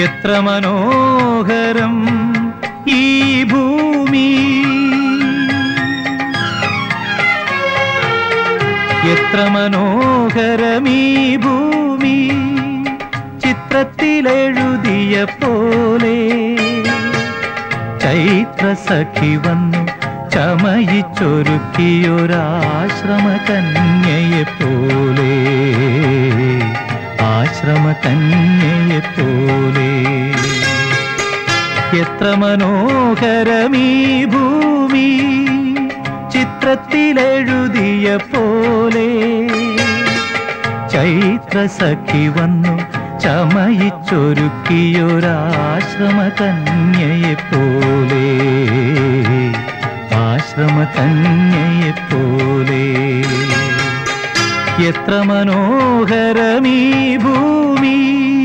എത്ര മനോഹരം ഈ ഭൂമി എത്ര മനോഹരം ഈ ഭൂമി ചിത്രത്തിലെഴുതിയ പോലെ ചൈത്ര സഖി വന്നു ചമയിച്ചൊരുക്കിയൊരാശ്രമ കന്യയെ പോലെ ആശ്രമ കന്യയെ പോലെ എത്ര മനോഹരമീ ഭൂമി ചിത്രത്തിലെഴുതിയ പോലെ ചൈത്ര സഖി വന്നു ചമയിച്ചൊരുക്കിയൊരാശ്രമ കന്യയെ പോലെ ആശ്രമ കന്യയെ പോലെ എത്ര മനോഹരമീ ഭൂമി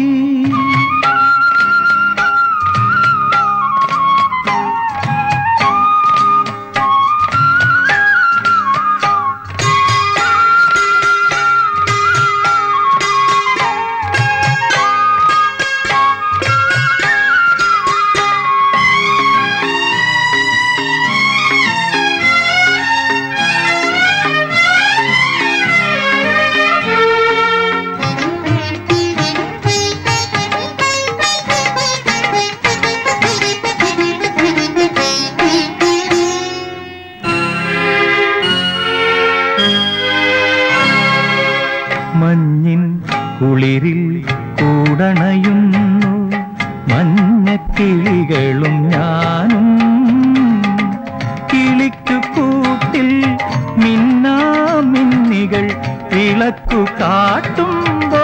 മഞ്ഞിൻ കുളിരിൽ കൂടണയുന്നു മഞ്ഞക്കിളികളും ഞാനും കിളിക്കു കൂട്ടിൽ മിന്നാമിന്നികൾ വിളക്കു കാട്ടുമ്പോൾ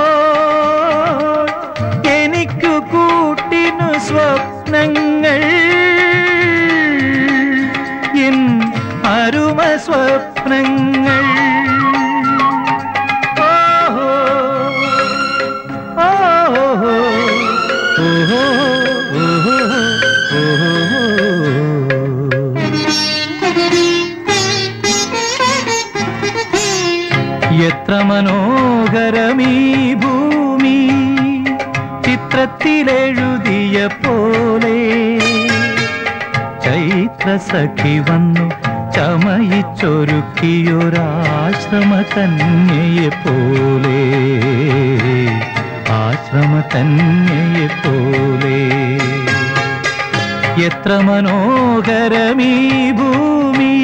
എനിക്കു കൂട്ടിനു സ്വപ്നങ്ങൾ എൻ അരുമ സ്വപ്നങ്ങൾ ഓഹോ ഓഹോ ഓഹോ ഓഹോ ഓഹോ എത്ര മനോഹരമീ ഭൂമി ചിത്രത്തിലെഴുതിയ പോലെ ചൈത്ര സഖി വന്നു ചമയിച്ചൊരുക്കിയൊരാശ്രമ കന്യയെ പോലെ ആശ്രമ കന്യയെ പോലെ എത്ര മനോഹരമീ ഭൂമി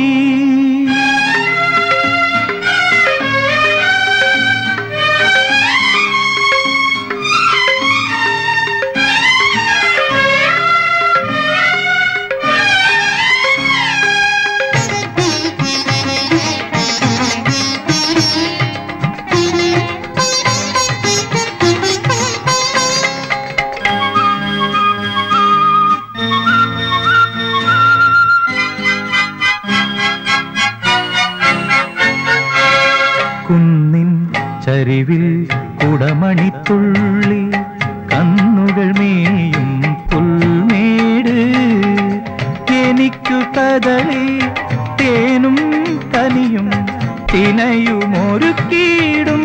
കുന്നിൻ ചരിവിൽ കുടമണിത്തുള്ളി കന്നുകൾ മേയും പുൽമേട് എനിക്കു കദളി തേനും കനിയും തിനയുമൊരുക്കിയിടും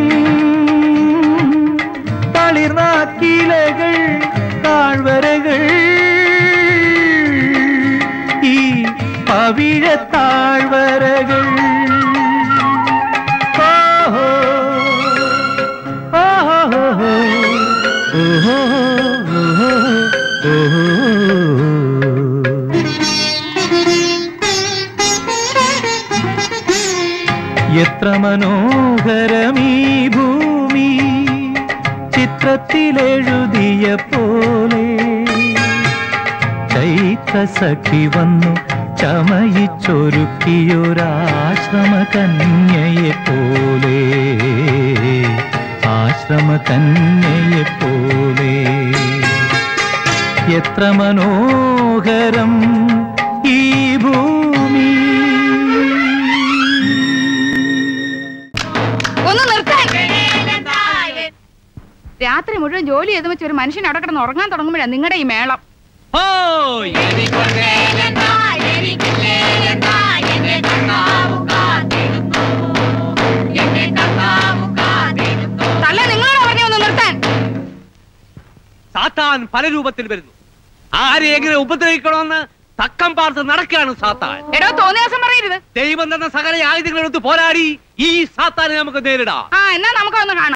തളിർനാക്കിലകൾ താഴ്വരകൾ ഈ പവിഴ താഴ്വരകൾ ഓഹോ ഓഹോ ഓഹോ ഓഹോ എത്ര മനോഹരമീ ഭൂമി ചിത്രത്തിലെഴുതിയ പോലെ ചൈത്ര സഖി വന്നു ചമയിച്ചൊരുക്കിയൊരാശ്രമ കന്യയെ പോലെ ആശ്രമ കന്യയെ പോലെ എത്ര മനോഹരം ഈ ഭൂമി ഒന്ന് നിർത്താൻ രാത്രി മുഴുവൻ ജോലി ചെയ്ത് വെച്ച് ഒരു മനുഷ്യൻ അവിടെ കിടന്ന് ഉറങ്ങാൻ തുടങ്ങുമ്പോഴാണ് നിങ്ങളുടെ ഈ മേളം തള്ള നിങ്ങളോട് പറഞ്ഞു ഒന്ന് നിർത്താൻ സാത്താൻ പല രൂപത്തിൽ വരുന്നു ആരെ എങ്ങനെ ഉപദ്രവിക്കണമെന്ന് തക്കം പാർത്ത് നടക്കുകയാണ് സാത്താൻ എടോ തോന്നിയാസം പറയരുത് ദൈവം തന്ന സകല ആയുധങ്ങളെടുത്ത് പോരാടി ഈ സാത്താനെ നമുക്ക് നേരിടാം ആ എന്നാ നമുക്കൊന്ന് കാണാം